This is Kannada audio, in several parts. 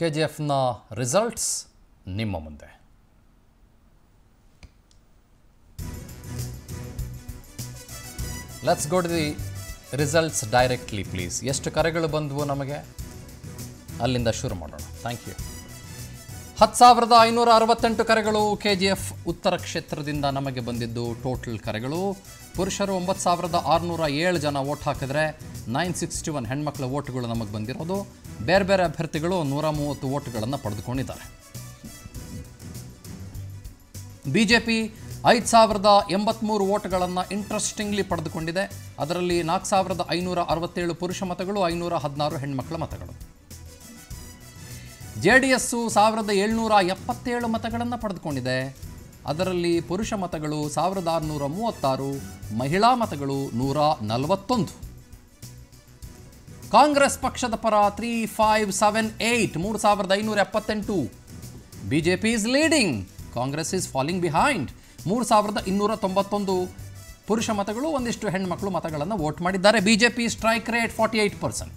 ಕೆ ಜಿ ಎಫ್ನ ರಿಸಲ್ಟ್ಸ್ ನಿಮ್ಮ ಮುಂದೆ let's go to the results directly please ಎಷ್ಟು ಕರೆಗಳು ಬಂದವು ನಮಗೆ ಅಲ್ಲಿಂದ ಶುರು ಮಾಡೋಣ ಥ್ಯಾಂಕ್ ಯು ಹತ್ತು ಸಾವಿರದ ಐನೂರ ಅರವತ್ತೆಂಟು ಕರೆಗಳು ಕೆ ಜಿ ಎಫ್ ಉತ್ತರ ಕ್ಷೇತ್ರದಿಂದ ನಮಗೆ ಬಂದಿದ್ದು ಟೋಟಲ್ ಕರೆಗಳು ಪುರುಷರು ಒಂಬತ್ತು ಸಾವಿರದ ಆರುನೂರ ಏಳು ಜನ ವೋಟ್ ಹಾಕಿದ್ರೆ ನೈನ್ ಸಿಕ್ಸ್ಟಿ ಒನ್ ಹೆಣ್ಮಕ್ಳ ವೋಟ್ಗಳು ನಮಗೆ ಬಂದಿರೋದು ಬೇರೆ ಬೇರೆ ಅಭ್ಯರ್ಥಿಗಳು ನೂರ ಮೂವತ್ತು ವೋಟ್ಗಳನ್ನು ಪಡೆದುಕೊಂಡಿದ್ದಾರೆ ಬಿ ಜೆ ಪಿ ಐದು ಸಾವಿರದ ಎಂಬತ್ತ್ಮೂರು ವೋಟ್ಗಳನ್ನು ಇಂಟ್ರೆಸ್ಟಿಂಗ್ಲಿ ಪಡೆದುಕೊಂಡಿದೆ ಅದರಲ್ಲಿ ನಾಲ್ಕು ಸಾವಿರದ ಐನೂರ ಅರವತ್ತೇಳು ಪುರುಷ ಮತಗಳು ಐನೂರ ಹದಿನಾರು ಹೆಣ್ಮಕ್ಳ ಮತಗಳು ಜೆ ಡಿ ಎಸ್ಸು ಸಾವಿರದ ಏಳ್ನೂರ ಎಪ್ಪತ್ತೇಳು ಮತಗಳನ್ನು ಪಡೆದುಕೊಂಡಿದೆ ಅದರಲ್ಲಿ ಪುರುಷ ಮತಗಳು ಸಾವಿರದ ಆರುನೂರ ಮೂವತ್ತಾರು ಮಹಿಳಾ ಮತಗಳು ನೂರ ನಲವತ್ತೊಂದು ಕಾಂಗ್ರೆಸ್ ಪಕ್ಷದ ಪರ ತ್ರೀ ಫೈವ್ ಸೆವೆನ್ ಏಯ್ಟ್ ಮೂರು ಸಾವಿರದ ಐನೂರ ಎಪ್ಪತ್ತೆಂಟು B J P is leading Congress is falling behind ಮೂರು ಸಾವಿರದ ಇನ್ನೂರ ತೊಂಬತ್ತೊಂದು ಪುರುಷ ಮತಗಳು ಒಂದಿಷ್ಟು ಹೆಣ್ಮಕ್ಳು ಮತಗಳನ್ನು ವೋಟ್ ಮಾಡಿದ್ದಾರೆ B J P strike rate forty eight percent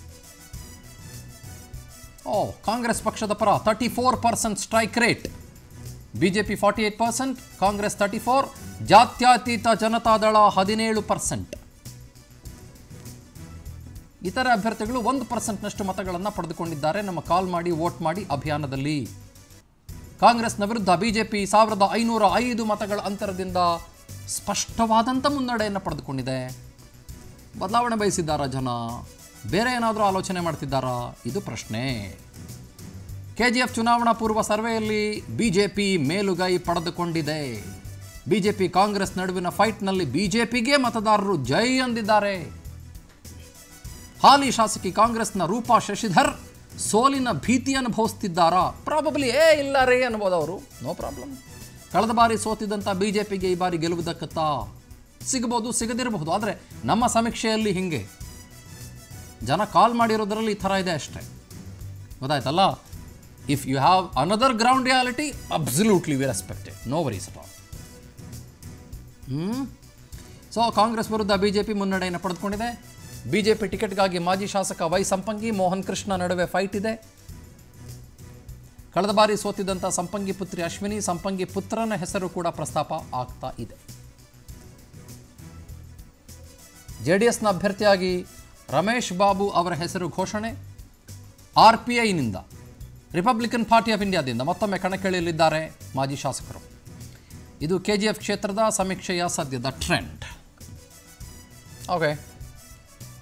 ಓ ಕಾಂಗ್ರೆಸ್ ಪಕ್ಷದ ಪರ thirty four percent strike rate B J P forty eight percent Congress thirty four ಜಾತ್ಯತೀತ ಜನತಾದಳ ಹದಿನೇಳು ಪರ್ಸೆಂಟ್ ಇತರ ಅಭ್ಯರ್ಥಿಗಳು ಒಂದು ಪರ್ಸೆಂಟ್ನಷ್ಟು ಮತಗಳನ್ನು ಪಡೆದುಕೊಂಡಿದ್ದಾರೆ ನಮ್ಮ ಕಾಲ್ ಮಾಡಿ ವೋಟ್ ಮಾಡಿ ಅಭಿಯಾನದಲ್ಲಿ ಕಾಂಗ್ರೆಸ್ನ ವಿರುದ್ಧ ಬಿಜೆಪಿ ಸಾವಿರದ ಐನೂರ ಐದು ಮತಗಳ ಅಂತರದಿಂದ ಸ್ಪಷ್ಟವಾದಂಥ ಮುನ್ನಡೆಯನ್ನು ಪಡೆದುಕೊಂಡಿದೆ ಬದಲಾವಣೆ ಬಯಸಿದ್ದಾರಾ ಜನ ಬೇರೆ ಏನಾದರೂ ಆಲೋಚನೆ ಮಾಡ್ತಿದ್ದಾರಾ ಇದು ಪ್ರಶ್ನೆ ಕೆ ಜಿ ಎಫ್ ಚುನಾವಣಾ ಪೂರ್ವ ಸರ್ವೆಯಲ್ಲಿ ಬಿಜೆಪಿ ಮೇಲುಗೈ ಪಡೆದುಕೊಂಡಿದೆ ಬಿಜೆಪಿ ಕಾಂಗ್ರೆಸ್ ನಡುವಿನ ಫೈಟ್ನಲ್ಲಿ ಬಿಜೆಪಿಗೆ ಮತದಾರರು ಜೈ ಅಂದಿದ್ದಾರೆ ಹಾಲಿ ಶಾಸಕಿ ಕಾಂಗ್ರೆಸ್ನ ರೂಪಾ ಶಶಿಧರ್ ಸೋಲಿನ ಭೀತಿ ಅನುಭವಿಸ್ತಿದ್ದಾರಾ ಪ್ರಾಬಬ್ಲಿ ಏ ಇಲ್ಲ ರೇ ಅನ್ಬೋದು ಅವರು ನೋ ಪ್ರಾಬ್ಲಮ್ ಕಳೆದ ಬಾರಿ ಸೋತಿದ್ದಂಥ ಬಿ ಜೆ ಪಿಗೆ ಈ ಬಾರಿ ಗೆಲುವು ದಕ್ಕತ್ತಾ ಸಿಗಬಹುದು ಸಿಗದಿರಬಹುದು ಆದರೆ ನಮ್ಮ ಸಮೀಕ್ಷೆಯಲ್ಲಿ ಹಿಂಗೆ ಜನ ಕಾಲ್ ಮಾಡಿರೋದ್ರಲ್ಲಿ ಈ ಥರ ಇದೆ ಅಷ್ಟೇ ಗೊತ್ತಾಯ್ತಲ್ಲ if you have another ground reality absolutely we respect no worries at all ಹ್ಞೂ ಸೊ ಕಾಂಗ್ರೆಸ್ ವಿರುದ್ಧ ಬಿ ಜೆ ಪಿ ಮುನ್ನಡೆಯನ್ನು ಪಡೆದುಕೊಂಡಿದೆ ಬಿ ಜೆ ಪಿ ಟಿಕೆಟ್ಗಾಗಿ ಮಾಜಿ ಶಾಸಕ ವೈ ಸಂಪಂಗಿ ಮೋಹನ್ ಕೃಷ್ಣ ನಡುವೆ ಫೈಟ್ ಇದೆ ಕಳೆದ ಬಾರಿ ಸೋತಿದ್ದಂಥ ಸಂಪಂಗಿ ಪುತ್ರಿ ಅಶ್ವಿನಿ ಸಂಪಂಗಿ ಪುತ್ರನ ಹೆಸರು ಕೂಡ ಪ್ರಸ್ತಾಪ ಆಗ್ತಾ ಇದೆ ಜೆ ಡಿ ಎಸ್ನ ಅಭ್ಯರ್ಥಿಯಾಗಿ ರಮೇಶ್ ಬಾಬು ಅವರ ಹೆಸರು ಘೋಷಣೆ ಆರ್ ಪಿ ಐನಿಂದ ರಿಪಬ್ಲಿಕನ್ ಪಾರ್ಟಿ ಆಫ್ ಇಂಡಿಯಾದಿಂದ ಮತ್ತೊಮ್ಮೆ ಕಣಕ್ಕಿಳಿಯಲಿದ್ದಾರೆ ಮಾಜಿ ಶಾಸಕರು ಇದು ಕೆ ಜಿ ಎಫ್ ಕ್ಷೇತ್ರದ ಸಮೀಕ್ಷೆಯ ಸದ್ಯದ trend okay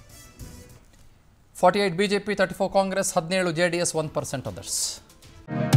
forty eight B J P thirty four Congress ಹದಿನೇಳು J D S one percent others